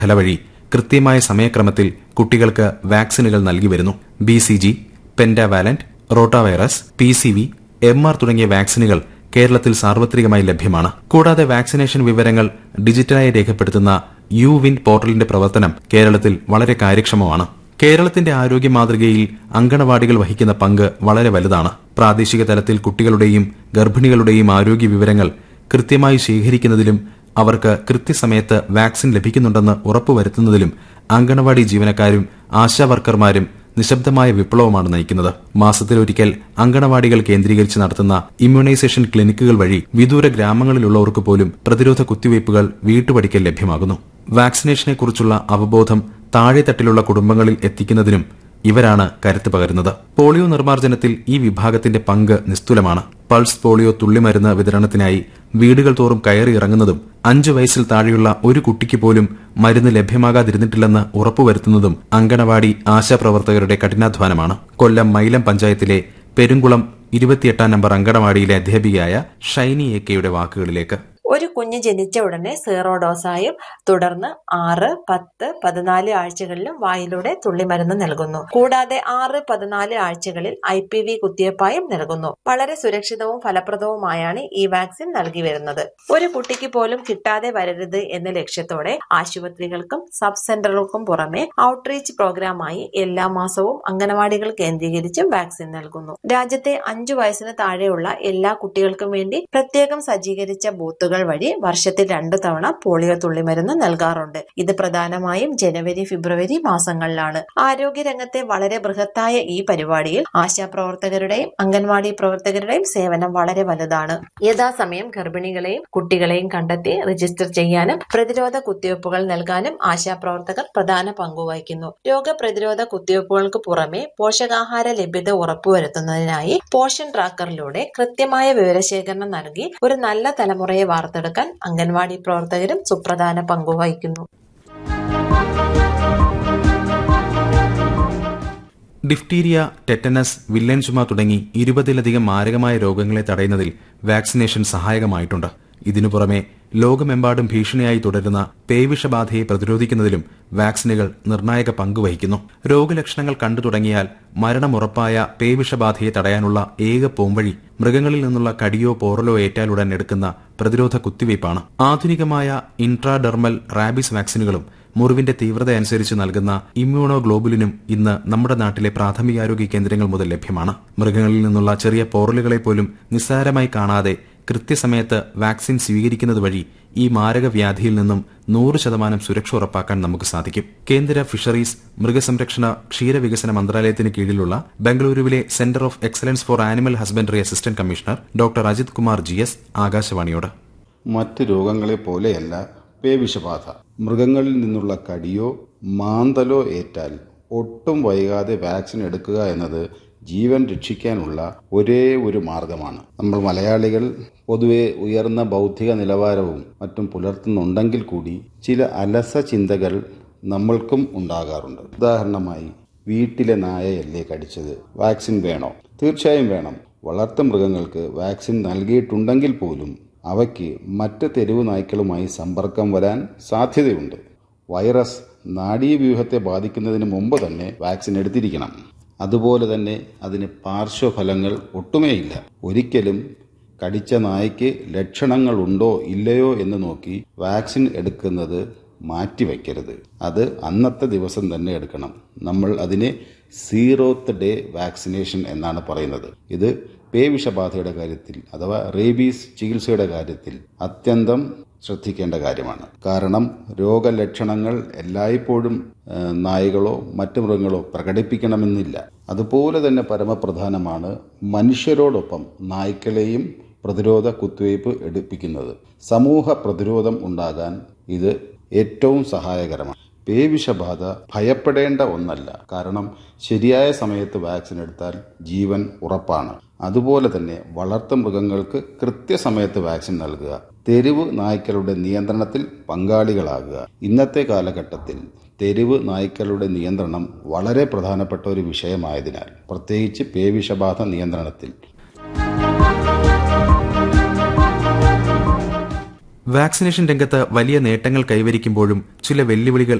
ഫലവഴി കൃത്യമായ സമയക്രമത്തിൽ കുട്ടികൾക്ക് വാക്സിനുകൾ നൽകി വരുന്നു B C G pentavalent rotavirus P C V M R തുടങ്ങിയ വാക്സിനുകൾ കേരളത്തിൽ സാർവത്രികമായി ലഭ്യമാണ് കൂടാതെ വാക്സിനേഷൻ വിവരങ്ങൾ ഡിജിറ്റലായി രേഖപ്പെടുത്തുന്ന യു വിൻ പോർട്ടലിന്റെ പ്രവർത്തനം കേരളത്തിൽ വളരെ കാര്യക്ഷമമാണ് കേരളത്തിന്റെ ആരോഗ്യ മാതൃകയിൽ അങ്കണവാടികൾ വഹിക്കുന്ന പങ്ക് വളരെ വലുതാണ് പ്രാദേശിക തലത്തിൽ കുട്ടികളുടെയും ഗർഭിണികളുടെയും ആരോഗ്യ വിവരങ്ങൾ കൃത്യമായി ശേഖരിക്കുന്നതിലും അവർക്ക് കൃത്യസമയത്ത് വാക്സിൻ ലഭിക്കുന്നുണ്ടെന്ന് ഉറപ്പുവരുത്തുന്നതിലും അങ്കണവാടി ജീവനക്കാരും ആശാവർക്കർമാരും നിശബ്ദമായ വിപ്ലവമാണ് നയിക്കുന്നത് മാസത്തിലൊരിക്കൽ അങ്കണവാടികൾ കേന്ദ്രീകരിച്ച് നടത്തുന്ന ഇമ്മ്യൂണൈസേഷൻ ക്ലിനിക്കുകൾ വഴി വിദൂര ഗ്രാമങ്ങളിലുള്ളവർക്ക് പോലും പ്രതിരോധ കുത്തിവയ്പ്പുകൾ വീട്ടുപടിക്കൽ ലഭ്യമാകുന്നു വാക്സിനേഷനെക്കുറിച്ചുള്ള അവബോധം താഴെത്തട്ടിലുള്ള കുടുംബങ്ങളിൽ എത്തിക്കുന്നതിനും ഇവരാണ് കരുത്ത് പകരുന്നത് പോളിയോ നിർമ്മാർജ്ജനത്തിൽ ഈ വിഭാഗത്തിന്റെ പങ്ക് നിസ്തുലമാണ് പൾസ് പോളിയോ തുള്ളിമരുന്ന് വിതരണത്തിനായി വീടുകൾ തോറും കയറി ഇറങ്ങുന്നതും അഞ്ചു വയസ്സിൽ താഴെയുള്ള ഒരു കുട്ടിക്ക് പോലും മരുന്ന് ലഭ്യമാകാതിരുന്നിട്ടില്ലെന്ന് ഉറപ്പുവരുത്തുന്നതും അങ്കണവാടി ആശാപ്രവർത്തകരുടെ കഠിനാധ്വാനമാണ് കൊല്ലം മൈലം പഞ്ചായത്തിലെ പെരുങ്കുളം ഇരുപത്തിയെട്ടാം നമ്പർ അങ്കണവാടിയിലെ അധ്യാപികയായ ഷൈനി എ കെയുടെ വാക്കുകളിലേക്ക് ഒരു കുഞ്ഞ് ജനിച്ച ഉടനെ സീറോ ഡോസായും തുടർന്ന് ആറ് പത്ത് പതിനാല് ആഴ്ചകളിലും വായിലൂടെ തുള്ളിമരുന്ന് നൽകുന്നു കൂടാതെ ആറ് പതിനാല് ആഴ്ചകളിൽ ഐ പി വി കുത്തിവയ്പായും നൽകുന്നു വളരെ സുരക്ഷിതവും ഫലപ്രദവുമായാണ് ഈ വാക്സിൻ നൽകി വരുന്നത് ഒരു കുട്ടിക്ക് പോലും കിട്ടാതെ വരരുത് എന്ന ലക്ഷ്യത്തോടെ ആശുപത്രികൾക്കും സബ് സെന്ററുകൾക്കും പുറമെ ഔട്ട്റീച്ച് പ്രോഗ്രാമായി എല്ലാ മാസവും അംഗനവാടികൾ കേന്ദ്രീകരിച്ചും വാക്സിൻ നൽകുന്നു രാജ്യത്തെ അഞ്ചു വയസ്സിന് താഴെയുള്ള എല്ലാ കുട്ടികൾക്കും വേണ്ടി പ്രത്യേകം സജ്ജീകരിച്ച ബൂത്തുകൾ വഴി വർഷത്തിൽ രണ്ടു തവണ പോളിയോ തുള്ളിമരുന്ന് നൽകാറുണ്ട് ഇത് പ്രധാനമായും ജനുവരി ഫെബ്രുവരി മാസങ്ങളിലാണ് ആരോഗ്യരംഗത്തെ വളരെ ബൃഹത്തായ ഈ പരിപാടിയിൽ ആശാപ്രവർത്തകരുടെയും അംഗൻവാടി പ്രവർത്തകരുടെയും സേവനം വളരെ വലുതാണ് യഥാസമയം ഗർഭിണികളെയും കുട്ടികളെയും കണ്ടെത്തി രജിസ്റ്റർ ചെയ്യാനും പ്രതിരോധ കുത്തിവയ്പ്പുകൾ നൽകാനും ആശാപ്രവർത്തകർ പ്രധാന പങ്കുവഹിക്കുന്നു രോഗപ്രതിരോധ കുത്തിവയ്പ്പുകൾക്ക് പുറമെ പോഷകാഹാര ലഭ്യത ഉറപ്പുവരുത്തുന്നതിനായി പോഷൻ ട്രാക്കറിലൂടെ കൃത്യമായ വിവരശേഖരണം നൽകി ഒരു നല്ല തലമുറയെ വാർത്തെടുക്കാൻ അംഗൻവാടി പ്രവർത്തകരും സുപ്രധാന പങ്കുവഹിക്കുന്നു ഡിഫ്തീരിയ ടെറ്റനസ് വില്ലൻ ചുമ തുടങ്ങി ഇരുപതിലധികം മാരകമായ രോഗങ്ങളെ തടയുന്നതിൽ വാക്സിനേഷൻ സഹായകമായിട്ടുണ്ട് ഇതിനു പുറമെ ലോകമെമ്പാടും ഭീഷണിയായി തുടരുന്ന പേവിഷബാധയെ പ്രതിരോധിക്കുന്നതിലും വാക്സിനുകൾ നിർണായക പങ്കുവഹിക്കുന്നു രോഗലക്ഷണങ്ങൾ കണ്ടു തുടങ്ങിയാൽ മരണമുറപ്പായ പേവിഷബാധയെ തടയാനുള്ള ഏക പോംവഴി മൃഗങ്ങളിൽ നിന്നുള്ള കടിയോ പോറലോ ഏറ്റാലുടൻ എടുക്കുന്ന പ്രതിരോധ കുത്തിവയ്പ്പാണ് ആധുനികമായ ഇൻട്രാഡെർമൽ റാബിസ് വാക്സിനുകളും മുറിവിന്റെ തീവ്രത അനുസരിച്ച് നൽകുന്ന ഇമ്മ്യൂണോ ഗ്ലോബുലിനും ഇന്ന് നമ്മുടെ നാട്ടിലെ പ്രാഥമികാരോഗ്യ കേന്ദ്രങ്ങൾ മുതൽ ലഭ്യമാണ് മൃഗങ്ങളിൽ നിന്നുള്ള ചെറിയ പോറലുകളെ പോലും നിസ്സാരമായി കാണാതെ കൃത്യസമയത്ത് വാക്സിൻ സ്വീകരിക്കുന്നത് വഴി ഈ മാരക വ്യാധിയിൽ നിന്നും നൂറ് ശതമാനം സുരക്ഷ ഉറപ്പാക്കാൻ നമുക്ക് സാധിക്കും കേന്ദ്ര ഫിഷറീസ് മൃഗസംരക്ഷണ ക്ഷീരവികസന മന്ത്രാലയത്തിന് കീഴിലുള്ള ബംഗളൂരുവിലെ centre of excellence for animal husbandry assistant commissioner doctor Ajith Kumar G S ആകാശവാണിയോട് മറ്റ് രോഗങ്ങളെ പോലെയല്ല പേവിഷബാധ മൃഗങ്ങളിൽ നിന്നുള്ള കടിയോ മാന്തലോ ഏറ്റാൽ ഒട്ടും വൈകാതെ വാക്സിൻ എടുക്കുക എന്നത് ജീവൻ രക്ഷിക്കാനുള്ള ഒരേ ഒരു മാർഗമാണ് നമ്മൾ മലയാളികൾ പൊതുവെ ഉയർന്ന ബൗദ്ധിക നിലവാരവും മറ്റും പുലർത്തുന്നുണ്ടെങ്കിൽ കൂടി ചില അലസ ചിന്തകൾ നമ്മൾക്കും ഉണ്ടാകാറുണ്ട് ഉദാഹരണമായി വീട്ടിലെ നായയല്ലേ കടിച്ചത് വാക്സിൻ വേണോ തീർച്ചയായും വേണം വളർത്തു മൃഗങ്ങൾക്ക് വാക്സിൻ നൽകിയിട്ടുണ്ടെങ്കിൽ പോലും അവയ്ക്ക് മറ്റ് തെരുവ് നായ്ക്കളുമായി സമ്പർക്കം വരാൻ സാധ്യതയുണ്ട് വൈറസ് നാഡീവ്യൂഹത്തെ ബാധിക്കുന്നതിന് മുമ്പ് തന്നെ വാക്സിൻ എടുത്തിരിക്കണം അതുപോലെ തന്നെ അതിന് പാർശ്വഫലങ്ങൾ ഒട്ടുമേയില്ല ഒരിക്കലും കടിച്ച നായ്ക്ക് ലക്ഷണങ്ങളുണ്ടോ ഇല്ലയോ എന്ന് നോക്കി വാക്സിൻ എടുക്കുന്നത് മാറ്റിവെക്കരുത് അത് അന്നത്തെ ദിവസം തന്നെ എടുക്കണം നമ്മൾ അതിനെ സീറോത്ത് ഡേ വാക്സിനേഷൻ എന്നാണ് പറയുന്നത് ഇത് പേവിഷബാധയുടെ കാര്യത്തിൽ അഥവാ റേബീസ് ചികിത്സയുടെ കാര്യത്തിൽ അത്യന്തം ശ്രദ്ധിക്കേണ്ട കാര്യമാണ് കാരണം രോഗലക്ഷണങ്ങൾ എല്ലായ്പ്പോഴും നായകളോ മറ്റു മൃഗങ്ങളോ പ്രകടിപ്പിക്കണമെന്നില്ല അതുപോലെ തന്നെ പരമപ്രധാനമാണ് മനുഷ്യരോടൊപ്പം നായ്ക്കളെയും പ്രതിരോധ കുത്തിവയ്പ് എടുപ്പിക്കുന്നത് സമൂഹ പ്രതിരോധം ഉണ്ടാകാൻ ഇത് ഏറ്റവും സഹായകരമാണ് പേവിഷബാധ ഭയപ്പെടേണ്ട ഒന്നല്ല കാരണം ശരിയായ സമയത്ത് വാക്സിൻ എടുത്താൽ ജീവൻ ഉറപ്പാണ് അതുപോലെ തന്നെ വളർത്തു മൃഗങ്ങൾക്ക് കൃത്യസമയത്ത് വാക്സിൻ നൽകുക തെരുവ് നായ്ക്കളുടെ നിയന്ത്രണത്തിൽ പങ്കാളികളാകുക ഇന്നത്തെ കാലഘട്ടത്തിൽ തെരുവ് നായ്ക്കളുടെ നിയന്ത്രണം വളരെ പ്രധാനപ്പെട്ട ഒരു വിഷയമായതിനാൽ പ്രത്യേകിച്ച് പേവിഷബാധ നിയന്ത്രണത്തിൽ വാക്സിനേഷൻ രംഗത്ത് വലിയ നേട്ടങ്ങൾ കൈവരിക്കുമ്പോഴും ചില വെല്ലുവിളികൾ